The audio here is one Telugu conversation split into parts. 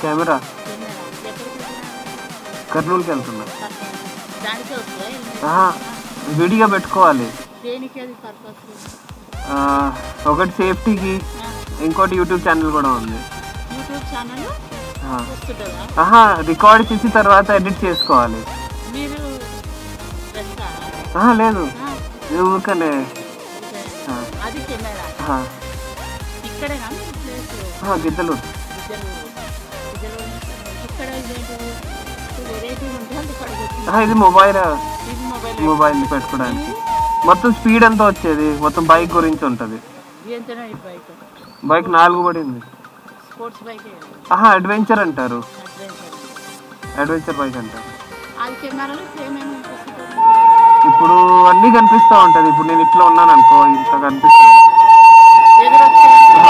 కెమెరా కెమెరా ఎక్కడికి వెళ్ళినా కర్నూలుకి వెళ్తున్నా పర్పస్ దానికే వస్తుందా హెల్మెట్ ఆహా, విడిగా పెట్టుకోవాలి దేనికి అది పర్పస్ ఆ, ఒకటి సేఫ్టీకి ఇంకోటి యూట్యూబ్ ఛానల్ కూడా ఉంది యూట్యూబ్ ఛానల్ ఆ. వస్తుంటుందా ఆహా రికార్డ్ చేసి తర్వాత ఎడిట్ చేసుకోవాలి మీరు డ్రెస్సా ఆహా, లేదు ఇది ఊరికనే ఆ. అది కెమెరా ఆహా, ఇక్కడేనా మీ ప్లేస్ ఆహా, గిద్దలు ఇద్దరు ఇద్దరు ఇక్కడ ఇదేంటి వెరైటీ ఉంటుంది ఇక్కడ ఆహా, ఇది మొబైల్ ఇది మొబైల్ మొబైల్ పెట్టుకోవడానికి మొత్తం స్పీడ్ అంతా వచ్చేది మొత్తం బైక్ గురించి ఉంటుంది ఎంతనో ఈ బైక్ బైక్ నాలుగు పడింది స్పోర్ట్స్ బైక్ ఆహా అడ్వెంచర్ అంటారు అడ్వెంచర్ అడ్వెంచర్ బైక్ అంటారు అది కెమెరాలో సేమ్ ఏమి ఉంటుంది ఇప్పుడు అన్నీ కనిపిస్తూ ఉంటుంది ఇప్పుడు నేను ఇట్లా ఉన్నాను అనుకో ఇంత కనిపిస్తుంది ఎదురొచ్చే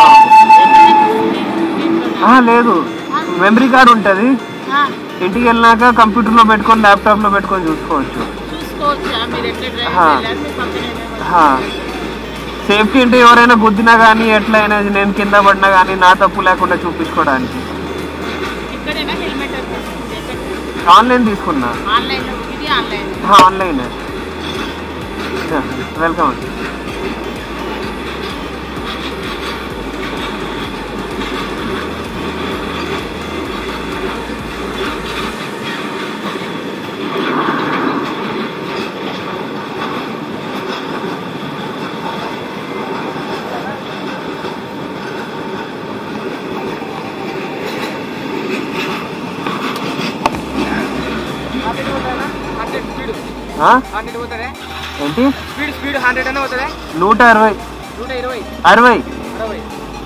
ఆహా, లేదు మెమరీ కార్డ్ ఉంటుంది ఇంటికి వెళ్ళినాక కంప్యూటర్లో పెట్టుకొని ల్యాప్టాప్లో పెట్టుకొని చూసుకోవచ్చు చూసుకోవచ్చా మీరు ఎట్లా డ్రైవ్ ఆ. చేయాలి మీ పక్కనే ఏమేమో ఆహా. సేఫ్టీ అంటే ఎవరైనా గుద్దినా కానీ ఎట్లయినా నేను కింద పడినా కానీ నా తప్పు లేకుండా చూపించుకోవడానికి ఇక్కడేనా హెల్మెట్ వచ్చేసింది ఎక్కడ ఆన్లైన్ తీసుకున్నా ఆన్లైన్లో ఇది ఆన్లైన్ ఆహా, ఆన్లైన్ వెల్కమ్ అండి హండ్రెడ్ స్పీడ్ ఆ? హండ్రెడ్ పోతుంది ఏంటి స్పీడ్ స్పీడ్ హండ్రెడ్ అన్న పోతుంది నూట అరవై నూట ఇరవై అరవై అరవై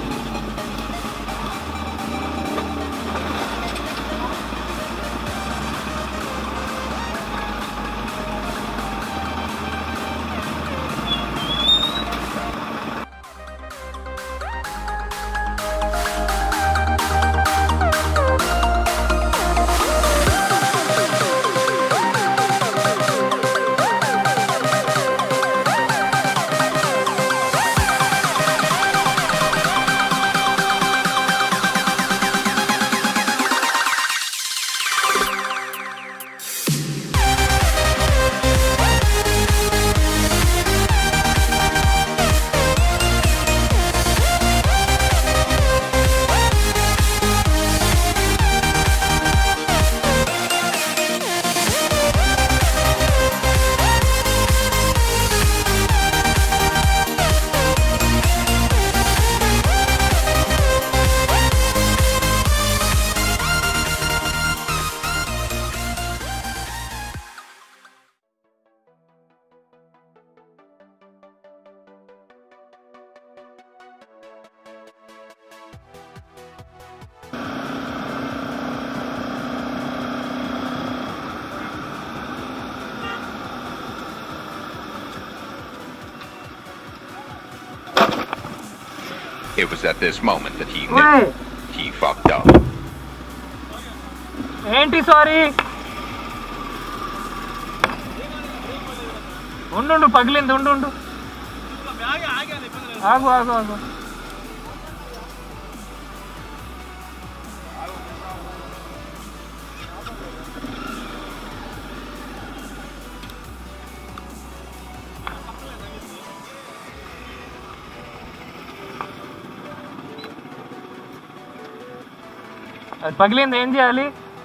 It was at this moment that he knew ఓయ్, he fucked up. ఏంటి సారీ ఉండు పగిలింది ఉండు ఉండు ఆగు ఆగు ఆగు అది పగిలింది ఏం చేయాలి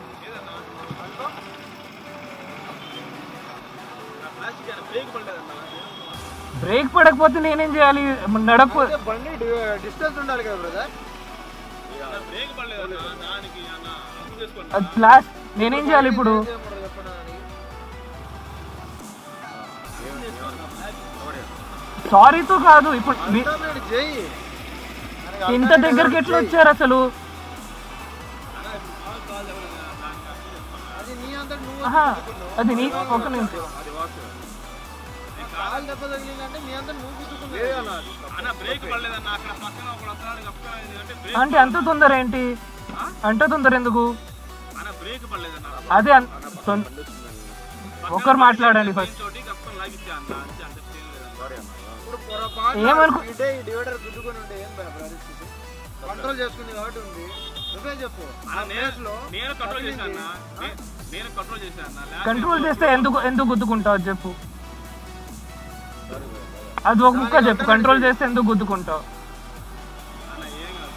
బ్రేక్ పడకపోతే నేనేం చేయాలి నడప బండి డిస్టెన్స్ ఉండాలి కదా బ్రదర్ అది ఫ్లాష్ నేనేం చేయాలి ఇప్పుడు సారీతో కాదు ఇప్పుడు మీ- చెయ్యి ఇంత దగ్గరికి ఎట్లా వచ్చారు అసలు అది నీ అంతటి నువ్వు ఆహా, అది నీ ఒక నిమిషం కాలు దెబ్బ తగిలిందంటే నీ అంతటి నువ్వు గుద్దుకున్నావు అంటే అంత తొందర ఏంటి అంత తొందర ఎందుకు అదే అన్- తొం- ఒక్కరు మాట్లాడండి ఫస్ట్ ఇప్పుడు పొరపాటు ఏమనుకో ఇదే ఈ డివైడర్ గుద్దుకొని ఉంటే ఏం భయ పరిస్థితి కంట్రోల్ చేసుకుంది కాబట్టి ఉంది నువ్వే చెప్పు అన్న, నేను నేను కంట్రోల్ చేశాను అన్న నే- నేను కంట్రోల్ చేశాను అన్న లేకపోతే కంట్రోల్ చేస్తే ఎందుకు ఎందుకు గుద్దుకుంటావు చెప్పు అది ఒక ముక్క చెప్పు కంట్రోల్ చేస్తే ఎందుకు గుద్దుకుంటావు అన్న ఏం కాదు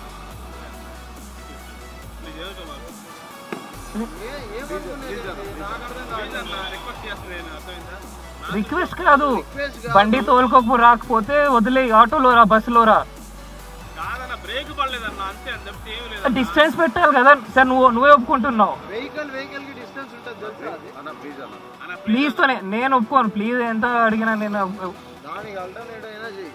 ప్లీజ్ ఏదో మాకు ఏ ఏమనుకునేది నాకు అర్థం కాదు ప్లీజ్ అన్న రిక్వెస్ట్ చేస్తాను నేను అర్థమైందా రిక్వెస్ట్ కాదు రిక్వెస్ట్ కాదు. బండి తోలుకోకు రాకపోతే వదిలే ఆటోలో రా బస్సులో రా కాదన్న బ్రేక్ పడలేదన్న అంతే అని చెప్తే ఏమీ లేదు డిస్టెన్స్ పెట్టాలి కదా సార్ నువ్వు నువ్వే ఒప్పుకుంటున్నావు వెహికల్ వెహికల్ కి డిస్టెన్స్ ఉంటుంది తెలుసా అది అన్న ప్లీజ్ ప్లీజ్ తోనే నేను ఒప్పుకోను ప్లీజ్ ఎంత అడిగినా నేను ఒప్పు- దానికి అల్టర్నేట్ అయినా చెయ్యి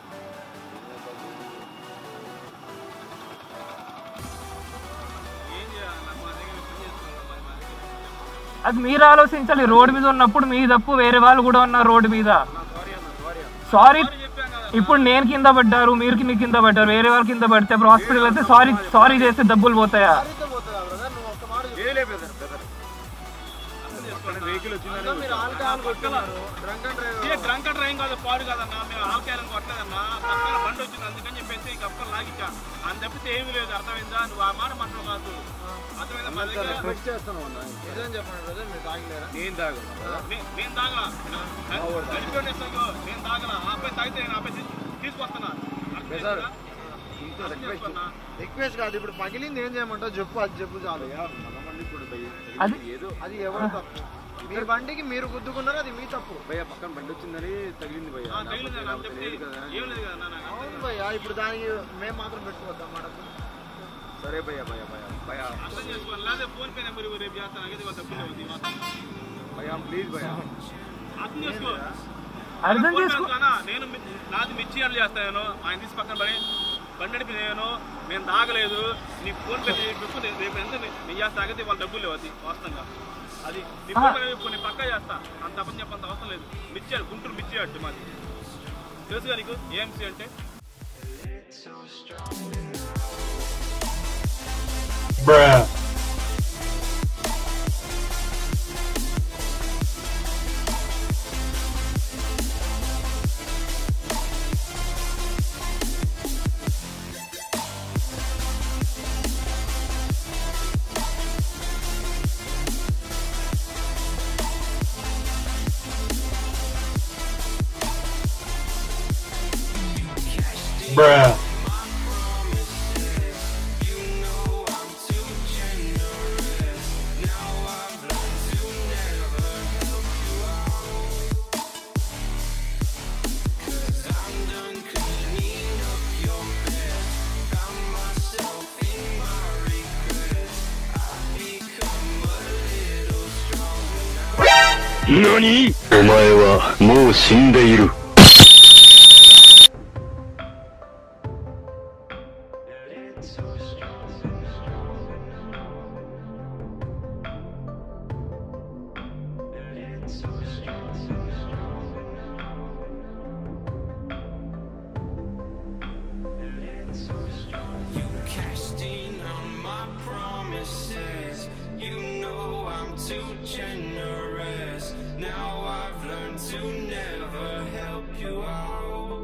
ఏం చేయాలన్న మా దగ్గర పని చేసుకోవాలి మరి మా దగ్గర అది మీరు ఆలోచించాలి రోడ్డు మీద ఉన్నప్పుడు మీ తప్పు వేరే వాళ్ళు కూడా ఉన్నారు రోడ్డు మీద సారీ అన్న సారీ అన్న సారీ సారీ చెప్పాం కదా ఇప్పుడు నేను కింద పడ్డారు మీరు కి- కింద పడ్డారు వేరే వాళ్ళు కింద పడితే అప్పుడు హాస్పిటల్ అయితే సారీ సారీ చేస్తే డబ్బులు పోతాయా సారీతో పోతుందా బ్రదర్ నువ్వు ఒక్క మాట చెప్పు. ఏలే బ్రదర్ బ్రదర్ అర్థం చేసుకోండి వెహికల్ అంతా మీరు ఆల్కహాల్ కొట్టున్నారు drunk and a drive drunk and driving కాదు పాడు కాదన్నా మేము ఆల్కాయలను కొట్టలేదన్నా పక్కన బండి వచ్చింది అందుకని చెప్పేసి ఇంక అప్పని లాగించా అని తప్పితే ఏమీ లేదు అర్థమైందా నువ్వు ఆ మాట మాటలు కాదు అర్థమైందా మా దగ్గర రిక్వెస్ట్ చేస్తాను అన్న నిజం చెప్పండి బ్రదర్ మీరు తాగలేరా నేను తాగలా నేను తాగలా నడిపేవాడు ఇస్తాను, నేను తాగలా ఆ అబ్బాయి తాగితే నేను ఆ అబ్బాయి తీసు- తీసుకొస్తున్నా అర్థం చేసుకున్నా? అర్థం చేసుకున్నా? రిక్వెస్ట్ కాదు ఇప్పుడు పగిలింది ఏం చేయమంటావు చెప్పు అది చెప్పు చాలు అది అది ఎవరు తప్పు మీ బండికి మీరు గుద్దుకున్నారు అది మీ తప్పు ఆ, తగిలింది అన్న, అని చెప్తే ఏం లేదు కదా అన్న, నాకు అవును భయ్యా ఇప్పుడు దానికి మేము మాత్రం పెట్టుకోవద్దాం మాట అర్థం చేసుకోవాలి లేదా ఫోన్ పే నెంబర్ రేపు చేస్తాను అనేది వాళ్ళ డబ్బులు ఉంది మాత్రం అర్థం చేసుకో అర్థం ఫోన్ చేసుకో పెడతానా? నేను మి- నాది మిర్చి అడ్లు చేస్తాను ఆయన తీసి పక్కన పడి బండి నడిపి నేను నేను తాగలేదు నీ ఫోన్ పే చెప్పు నేను రేపు ఎంత నీ- నీ చేస్తా తాగితే వాళ్ళ డబ్బులు లేవు అది వాస్తవంగా అది నీ ఫోన్ పే చెప్పు నేను పక్కా చేస్తా అంత అప్పని చెప్పంత అవసరం లేదు మిర్చి అడ్డు, గుంటూరు మిర్చి అడ్డు మాది తెలుసుగా నీకు ఏఎంసీ అంటే 何お前はもう死んでいる。 casting on my promises. You know I'm too generous. Now I've learned to never help you out.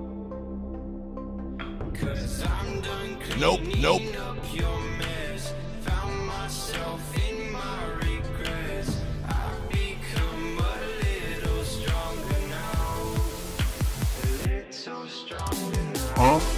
Cause I'm done cleaning Nope, nope. up your mess. Found myself in my regrets. I've become a little stronger now. A little stronger now.